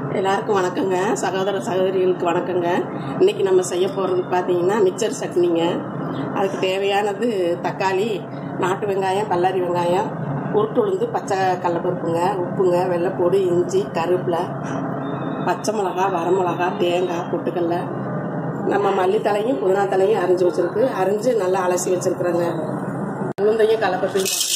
எல்லாருக்கும் வணக்கங்க சகோதர சகோதரிகளுக்கு வணக்கங்க இன்னைக்கு நம்ம செய்ய போகிறது பார்த்தீங்கன்னா மிக்சர் சட்னிங்க அதுக்கு தேவையானது தக்காளி நாட்டு வெங்காயம் பல்லாரி வெங்காயம் உருட்டு உளுந்து பச்சை கடலப்பருப்புங்க உப்புங்க வெள்ளைப்பூடு இஞ்சி கருவேப்பிலை பச்சை மிளகா வரமிளகா தேங்காய் பொட்டுக்கடல நம்ம மல்லித்தலையும் புதினா தலையும் அரிஞ்சு வச்சிருக்கு அரிஞ்சு நல்லா அலசி வச்சிருக்கிறோங்க உளுந்தையும் கடலப்பருப்பையும் போட்டுடலாங்க.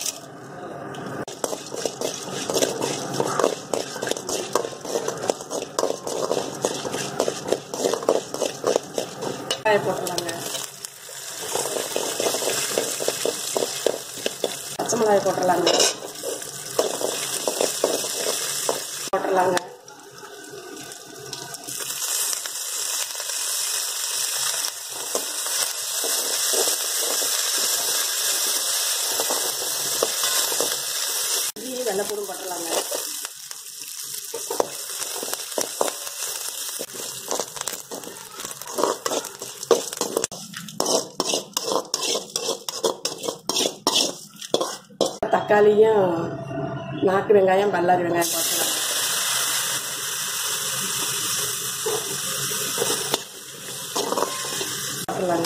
காய போட்டுடலாங்க பச்சை மிளகாய் போட்டுடலாங்க போட்டுடலாங்க இஞ்சி வெள்ளைப்பூடும் போட்டுடலாங்க தக்காளியும் நாட்டு வெங்காயம் பல்லாரி வெங்காயம் போட்டுக்கலாம் போட்டுடலாங்க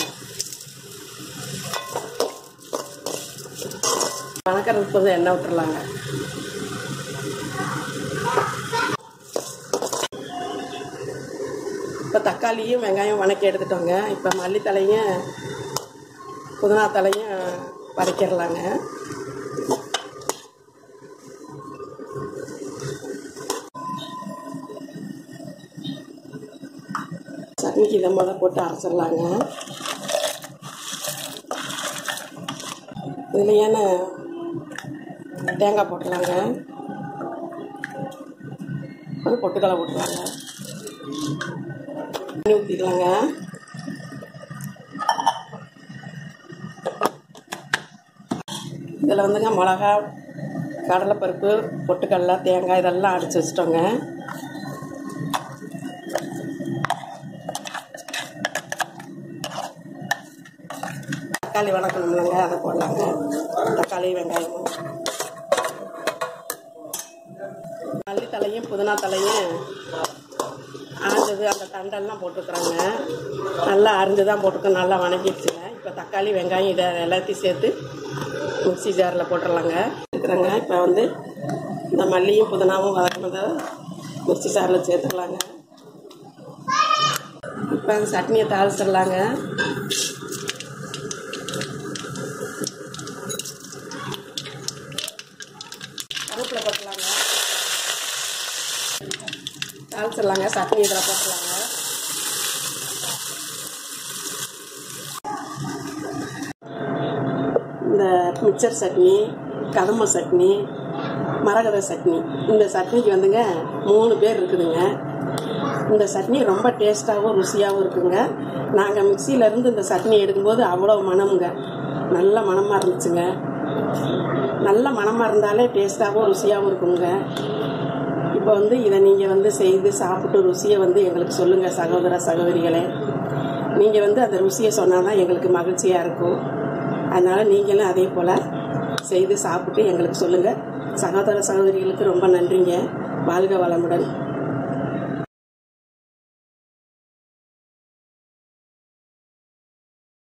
வணக்கிறதுக்கு போது எண்ணெய் விட்டுறலாங்க இப்போ தக்காளியும் வெங்காயம் வணக்கி எடுத்துட்டோங்க இப்போ மல்லித்தலையும் புதினா தலையும் வதக்கிடலாங்க சட்னிக்கு இதை முத போட்டு அரைச்சிடலாங்க இதில் ஏன்னா தேங்காய் போட்டுடலாங்க அது பொட்டுக்கடலை போட்டுடலாங்க தண்ணி ஊற்றிக்கலாங்க இதில் வந்துங்க மிளகா கடலைப்பருப்பு பொட்டுக்கடலை தேங்காய் இதெல்லாம் அடித்து வச்சிட்டோங்க தக்காளி வணக்கணும்லங்க அதை போடலாங்க தக்காளி வெங்காயம் மல்லித்தலையும் புதினா தலையும் ஆஞ்சது அந்த தண்டெல்லாம் போட்டுக்கிறோங்க நல்லா அரிஞ்சு தான் போட்டுக்கோங்க நல்லா வணங்கிடுச்சுங்க இப்போ தக்காளி வெங்காயம் இதை எல்லாத்தையும் சேர்த்து மிக்ஸி ஜாரில் போட்டுடலாங்க இருக்கிறேங்க இப்போ வந்து இந்த மல்லியும் புதினாவும் வதக்கினதை மிக்ஸி ஜாரில் சேர்த்துக்கலாங்க இப்போ அந்த சட்னியை தாளிச்சிடலாங்க கருவேப்பிலை போட்டுடலாங்க தாளிச்சிடலாங்க சட்னி இதில் போட்டுடலாங்க இந்த மிக்சர் சட்னி கதம்ப சட்னி மரகத சட்னி இந்த சட்னிக்கு வந்துங்க மூணு பேர் இருக்குதுங்க இந்த சட்னி ரொம்ப டேஸ்ட்டாகவும் ருசியாகவும் இருக்குங்க நாங்கள் மிக்சியிலேருந்து இந்த சட்னி எடுக்கும்போது அவ்வளோ மணமுங்க நல்ல மணமாக இருந்துச்சுங்க நல்ல மணமாக இருந்தாலே டேஸ்ட்டாகவும் ருசியாகவும் இருக்குங்க இப்போ வந்து இதை நீங்கள் வந்து செய்து சாப்பிட்டு ருசியை வந்து எங்களுக்கு சொல்லுங்கள் சகோதர சகோதரிகளே நீங்கள் வந்து அந்த ருசியை சொன்னால் தான் எங்களுக்கு மகிழ்ச்சியாக இருக்கும் அதனால் நீங்களும் அதே போல் செய்து சாப்பிட்டு எங்களுக்கு சொல்லுங்கள் சகோதர சகோதரிகளுக்கு ரொம்ப நன்றிங்க வாழ்க வளமுடன்